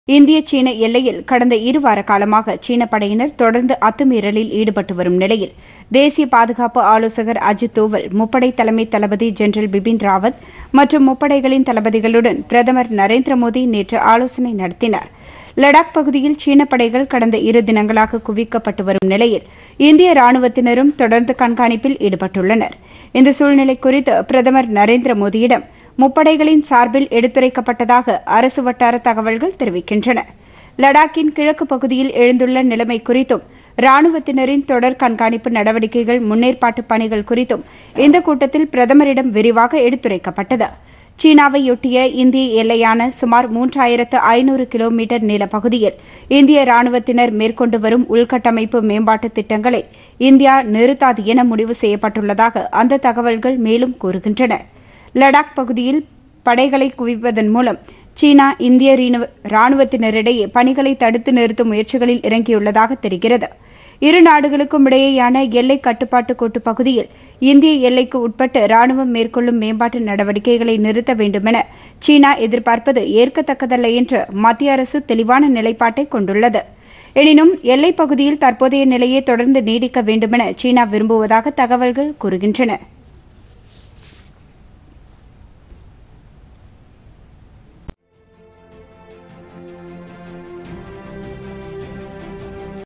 இந்திய சீன எல்லையில் கடந்த இருவார காலமாக சீன படையினர் தொடர்ந்து அத்துமீறலில் ஈடுபட்டு வரும் நிலையில் தேசிய பாதுகாப்பு ஆலோசகர் அஜித் தோவல் முப்படை தலைமை தளபதி ஜெனரல் பிபின் ராவத் மற்றும் முப்படைகளின் தளபதிகளுடன் பிரதமர் நரேந்திர மோடி நேற்று ஆலோசனை நடத்தினார் லடாக் பகுதியில் சீன படைகள் கடந்த இரு தினங்களாக குவிக்கப்பட்டு வரும் நிலையில் இந்திய ராணுவத்தினரும் தொடர்ந்து கண்காணிப்பில் ஈடுபட்டுள்ளனர் இந்த சூழ்நிலை குறித்து பிரதமர் நரேந்திர மோடியிடம் முப்படைகளின் சார்பில் எடுத்துரைக்கப்பட்டதாக அரசு வட்டார தகவல்கள் தெரிவிக்கின்றன லடாக்கின் கிழக்கு பகுதியில் எழுந்துள்ள நிலைமை குறித்தும் ராணுவத்தினரின் தொடர் கண்காணிப்பு நடவடிக்கைகள் முன்னேற்பாட்டு பணிகள் குறித்தும் இந்த கூட்டத்தில் பிரதமரிடம் விரிவாக எடுத்துரைக்கப்பட்டது சீனாவையொட்டிய இந்திய எல்லையான சுமார் மூன்றாயிரத்து ஐநூறு கிலோமீட்டர் நீள பகுதியில் இந்திய ராணுவத்தினர் மேற்கொண்டு வரும் உள்கட்டமைப்பு மேம்பாட்டு திட்டங்களை இந்தியா நிறுத்தாது என முடிவு செய்யப்பட்டுள்ளதாக அந்த தகவல்கள் மேலும் கூறுகின்றன லடாக் பகுதியில் படைகளை குவிப்பதன் மூலம் சீனா இந்திய ரீனு- ராணுவத்தினரிடையே பணிகளை தடுத்து நிறுத்தும் முயற்சிகளில் இறங்கியுள்ளதாக தெரிகிறது இரு நாடுகளுக்கும் இடையேயான எல்லை கட்டுப்பாட்டு கோட்டு பகுதியில் இந்திய எல்லைக்கு உட்பட்டு ராணுவம் மேற்கொள்ளும் மேம்பாட்டு நடவடிக்கைகளை நிறுத்த வேண்டுமென சீனா எதிர்பார்ப்பது ஏற்கத்தக்கதல்ல என்று மத்திய அரசு தெளிவான நிலைப்பாட்டை கொண்டுள்ளது எனினும் எல்லைப் பகுதியில் தற்போதைய நிலையை தொடர்ந்து நீடிக்க வேண்டுமென சீனா விரும்புவதாக தகவல்கள் கூறுகின்றன